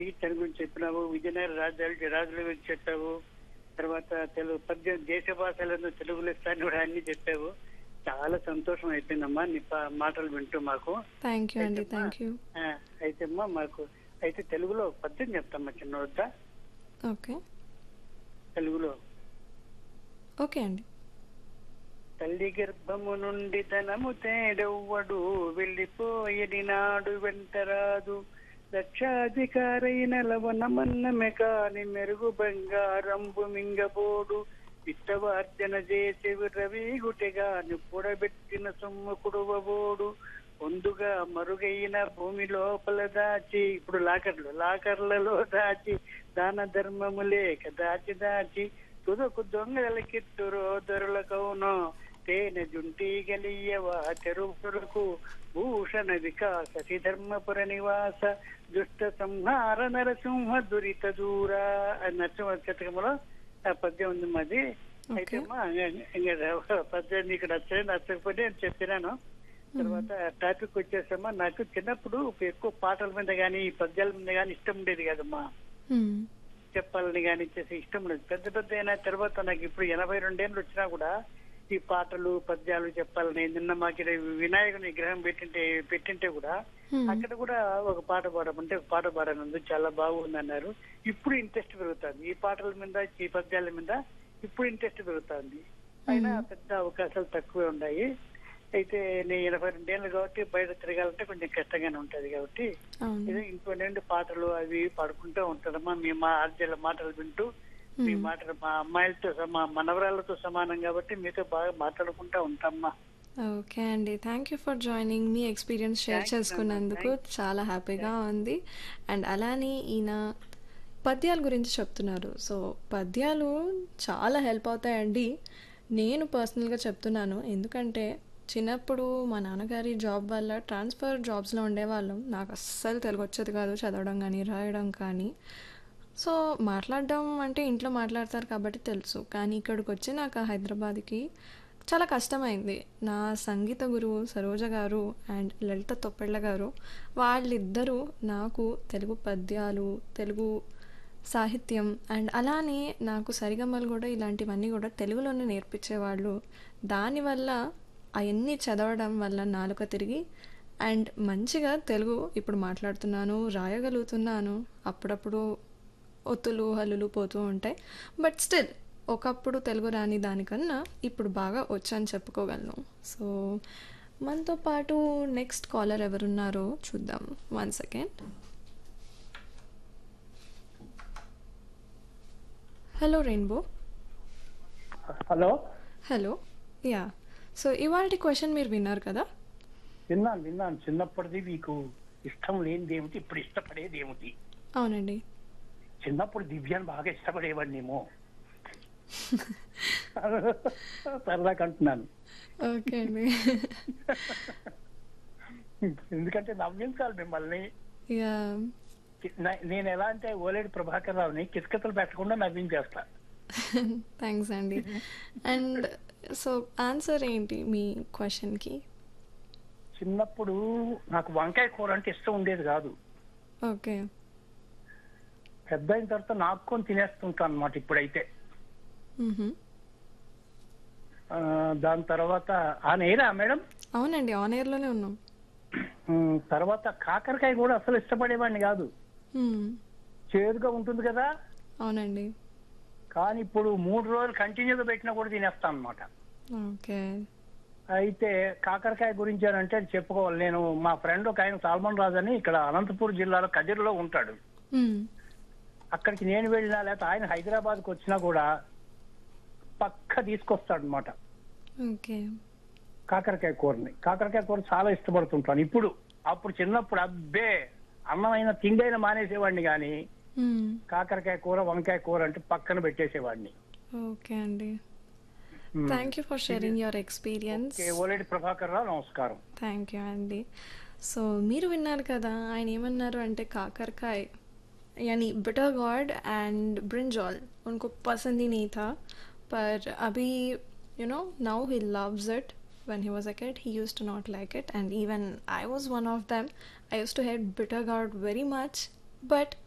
తెలుగు గురించి చెప్పినావు విజయనగర రాజధాని రాజుల గురించి చెప్పావు తర్వాత తెలుగు పద్దెనిమిది దేశ భాషలను తెలుగులో ఇస్తాను కూడా అన్ని చెప్పావు చాలా సంతోషం అయిపోయిందమ్మా నీ ప- మాటలు వింటూ మాకు థ్యాంక్ యూ అండి అయితే థ్యాంక్ యూ ఆ, అయితే అమ్మా మాకు అయితే తెలుగులో పద్యం చెప్తామ్మా చిన్న వద్ద ఓకే తెలుగులో ఓకే అండి తల్లి గర్భము నుండి ధనము తేడెవ్వడు వెళ్ళిపోయడి నాడు వెంటరాదు లక్షాధికారైన లవణమన్నమె కాని మెరుగు బంగారంబు మింగబోడు విత్తవార్జన చేసి రవీగుటెగా నిప్పుడబెట్టిన సొమ్ము కుడువబోడు పొందుగా మరుగైన భూమి లోపల దాచి ఇప్పుడు లాకర్లు లాకర్లలో దాచి దాన ధర్మము లేక దాచి దాచి తుదకు దొంగలకిత్తురో దొరలకౌనో తేనె జుంటి గలియవా చెరువులకు భూషణ వికాస ధర్మపుర నివాస దుష్ట సంహార నరసింహ దురిత దూర అని నరసింహ శతకంలో ఆ పద్యం ఉంది మాది అయితే అమ్మా ఇంకా పద్యం నీకు నచ్చలేదు నచ్చకపోతే నేను చెప్పినాను తర్వాత టాపిక్ వచ్చేసమ్మా నాకు చిన్నప్పుడు ఎక్కువ పాటల మీద కానీ పద్యాల మీద కానీ ఇష్టం ఉండేది కదమ్మా Hmm. చెప్పాలని కానీ చేసే ఇష్టం లేదు పెద్ద పెద్ద అయిన తర్వాత నాకు ఇప్పుడు ఎనభై రెండేళ్ళు వచ్చినా కూడా ఈ పాటలు పద్యాలు చెప్పాలని నిన్న మాకు ఈడ వినాయకుని విగ్రహం పెట్టింటే పెట్టింటే కూడా Hmm. అక్కడ కూడా ఒక పాట పాడమంటే ఒక పాట పాడనుంది చాలా బాగుంది అన్నారు ఇప్పుడు ఇంట్రెస్ట్ పెరుగుతుంది ఈ పాటల మీద ఈ పద్యాల మీద ఇప్పుడు ఇంట్రెస్ట్ పెరుగుతుంది అయినా పెద్ద అవకాశాలు తక్కువే ఉన్నాయి అయితే నేను ఎనభై రెండేళ్ళు కాబట్టి బయట తిరగాలంటే కొంచెం కష్టంగానే ఉంటది కాబట్టి అవును ఏదో ఇంట్లో నుండి పాటలు అవి పాడుకుంటూ ఉంటారమ్మా మీ మా ఆర్జల మాటలు వింటూ మీ మాటలు మా అమ్మాయిలతో సమా మనవరాలతో సమానం కాబట్టి మీతో బాగా మాట్లాడుకుంటా ఉంటామ్మా ఓకే అండి థ్యాంక్ యూ ఫర్ జాయినింగ్ మీ ఎక్స్పీరియన్స్ షేర్ Thank you, చేసుకున్నందుకు ma'am. చాలా హ్యాపీగా ఉంది అండ్ అలానే ఈయన పద్యాల గురించి చెప్తున్నారు సో పద్యాలు చాలా హెల్ప్ అవుతాయండి నేను పర్సనల్గా చెప్తున్నాను ఎందుకంటే చిన్నప్పుడు మా నాన్నగారి జాబ్ వల్ల ట్రాన్స్ఫర్ జాబ్స్లో ఉండేవాళ్ళం నాకు అస్సలు తెలుగు వచ్చేది కాదు చదవడం కానీ రాయడం కానీ సో మాట్లాడడం అంటే ఇంట్లో మాట్లాడతారు కాబట్టి తెలుసు కానీ ఇక్కడికి వచ్చి నాకు హైదరాబాద్కి చాలా కష్టమైంది నా సంగీత గురువు సరోజ గారు అండ్ లలిత తొప్పెళ్ళ గారు వాళ్ళిద్దరూ నాకు తెలుగు పద్యాలు తెలుగు సాహిత్యం అండ్ అలానే నాకు సరిగమలు కూడా ఇలాంటివన్నీ కూడా తెలుగులోనే నేర్పించేవాళ్ళు దానివల్ల అవన్నీ చదవడం వల్ల నాలుక తిరిగి అండ్ మంచిగా తెలుగు ఇప్పుడు మాట్లాడుతున్నాను రాయగలుగుతున్నాను అప్పుడప్పుడు ఒత్తులు హల్లులు పోతూ ఉంటాయి బట్ స్టిల్ ఒకప్పుడు తెలుగు రాని దానికన్నా ఇప్పుడు బాగా వచ్చని చెప్పుకోగలను సో మనతో పాటు నెక్స్ట్ కాలర్ ఎవరున్నారో చూద్దాం one second hello rainbow hello hello yeah so ఇవాళ క్వశ్చన్ మీరు విన్నారు కదా విన్నాను విన్నాను చిన్నప్పటిది మీకు ఇష్టం లేనిది ఏమిటి ఇప్పుడు ఇష్టపడేది ఏమిటి అవునండి చిన్నప్పుడు దివ్యాన్ని బాగా ఇష్టపడేవాడినేమో సరదాగా అంటున్నాను ఓకే అండి ఎందుకంటే నవ్వించాలి మిమ్మల్ని యా న- నేను ఎలా అంటే ఓలేడు ప్రభాకర్ రావుని కితకితలు పెట్టకుండా నవ్వించేస్తా థ్యాంక్స్ అండి అండ్ సో ఆన్సర్ ఏంటి మీ క్వశ్చన్కి చిన్నప్పుడు నాకు వంకాయ కూర అంటే ఇష్టం ఉండేది కాదు ఓకే పెద్ద అయిన తర్వాత నాకుకొని తినేస్తుంటాను అనమాట ఇప్పుడైతే ఆ, దాని తర్వాత ఆ నేరా మేడం అవునండి ఆన్ ఎయిర్లోనే ఉన్నాం ఉమ్, తర్వాత కాకరకాయ కూడా అసలు ఇష్టపడేవాడిని కాదు మ్మ్. చేదుగా ఉంటుంది కదా అవునండి కానీ ఇప్పుడు మూడు రోజులు కంటిన్యూగా పెట్టినా కూడా తినేస్తాను అనమాట ఓకే అయితే కాకరకాయ గురించి అని అంటే చెప్పుకోవాలి నేను మా ఫ్రెండ్ ఒక ఆయన సాల్మన్ రాజు అని ఇక్కడ అనంతపూర్ జిల్లాలో కదిరిలో ఉంటాడు మ్మ్. అక్కడికి నేను వెళ్ళినా లేకపోతే ఆయన హైదరాబాద్కి వచ్చినా కూడా పక్క తీసుకొస్తాడు అనమాట ఓకే కాకరకాయ కూరని కాకరకాయ కూర చాలా ఇష్టపడుతుంటాను ఇప్పుడు అప్పుడు చిన్నప్పుడు అబ్బే అన్నమైన తిండైన మానేసేవాడిని కానీ మ్మ్. కాకరకాయ కూర వంకాయ కూర అంటే పక్కన పెట్టేసేవాడిని ఓకే అండి hmm. Thank you for sharing your experience okay, Oleti Prabhakar Rao నమస్కారం థ్యాంక్ యూ అండి సో మీరు విన్నారు కదా ఆయన ఏమన్నారు అంటే కాకరకాయ यानी बिटर गॉड एंड ब्रिंजॉल उनको पसंद ही नहीं था पर अभी you know now he loves it when he was a kid he used to not like it and even i was one of them i used to hate bitter gourd very much but